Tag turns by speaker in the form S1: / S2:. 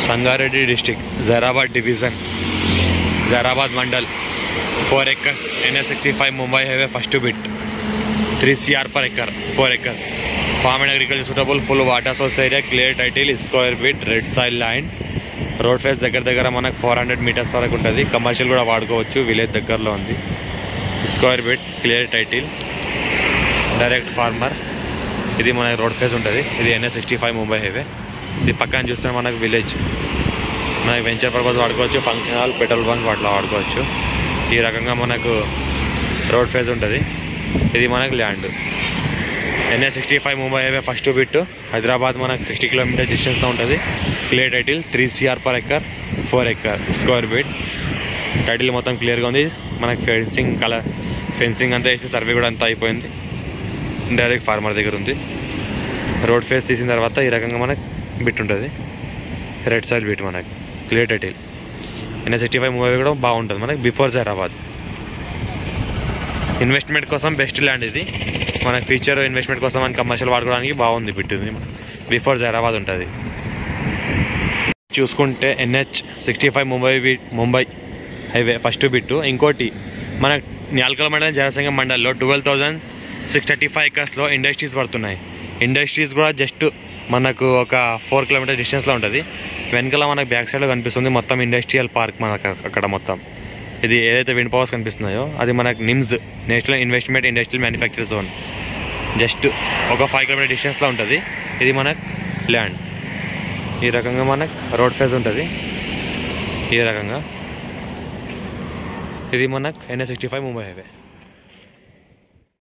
S1: Sangareddy district Zaheerabad division Zaheerabad mandal four acres NS sixty five Mumbai highway first bit three CR per acre four acres farm and agriculture suitable full water source area clear title square feet red side land road face దగ్గర దగ్గర మనకు four hundred metres వరకు ఉంటుంది commercial కూడా వాడుకోవచ్చు village దగ్గరలో ఉంది square feet clear title direct farmer ఇది మన రోడ్ ఫేస్ ఉంటుంది ఇది NS sixty five Mumbai highway ఇది పక్కన చూస్తే మనకు విలేజ్ మనకి వెంచర్ పర్పస్ వాడుకోవచ్చు ఫంక్షన్ హాల్ పెట్రోల్ బంక్ అట్లా వాడుకోవచ్చు ఈ రకంగా మనకు రోడ్ ఫేస్ ఉంటుంది ఇది మనకు land NS sixty five Mumbai highway first bit Hyderabad మనకు సిక్స్టీ కిలోమీటర్ డిస్టెన్స్లో ఉంటుంది clear title three CR per acre four acre square feet title మొత్తం క్లియర్గా ఉంది మనకి ఫెన్సింగ్ కలర్ ఫెన్సింగ్ అంతా వేసి సర్వే కూడా అంతా అయిపోయింది డైరెక్ట్ ఫార్మర్ దగ్గర ఉంది రోడ్ ఫేస్ తీసిన తర్వాత ఈ రకంగా మనకు బిట్ ఉంటుంది రెడ్ సైడ్ బిట్ మనకి clear title NS sixty five movie కూడా బాగుంటుంది మనకి బిఫోర్ జైరాబాద్ ఇన్వెస్ట్మెంట్ కోసం బెస్ట్ ల్యాండ్ ఇది మన ఫ్యూచర్ ఇన్వెస్ట్మెంట్ కోసం మన కమర్షియల్ వాడుకోవడానికి బాగుంది బిట్ ఇది బిఫోర్ జైరాబాద్ ఉంటుంది చూసుకుంటే ఎన్హెచ్ సిక్స్టీ ఫైవ్ ముంబై బి- ముంబై హైవే ఫస్ట్ బిట్టు ఇంకోటి మన న్యాల్కల్ మండలం జనసంఘం మండల్లో twelve thousand six thirty five ఎకర్స్లో ఇండస్ట్రీస్ పడుతున్నాయి ఇండస్ట్రీస్ కూడా జస్ట్ మనకు ఒక ఫోర్ కిలోమీటర్ డిస్టెన్స్లో ఉంటుంది వెనకాల మనకు బ్యాక్ సైడ్లో కనిపిస్తుంది మొత్తం ఇండస్ట్రియల్ పార్క్ మనకు అక్కడ మొత్తం ఇది ఏదైతే విండ్ పవర్స్ కనిపిస్తున్నాయో అది మనకు NIMS national investment industrial manufacture zone just ఒక ఫైవ్ కిలోమీటర్ డిస్టెన్స్లో ఉంటుంది ఇది మనకు ల్యాండ్ ఈ రకంగా మనకు రోడ్ ఫేస్ ఉంటుంది ఈ రకంగా ఇది మనకు NS sixty five Mumbai highway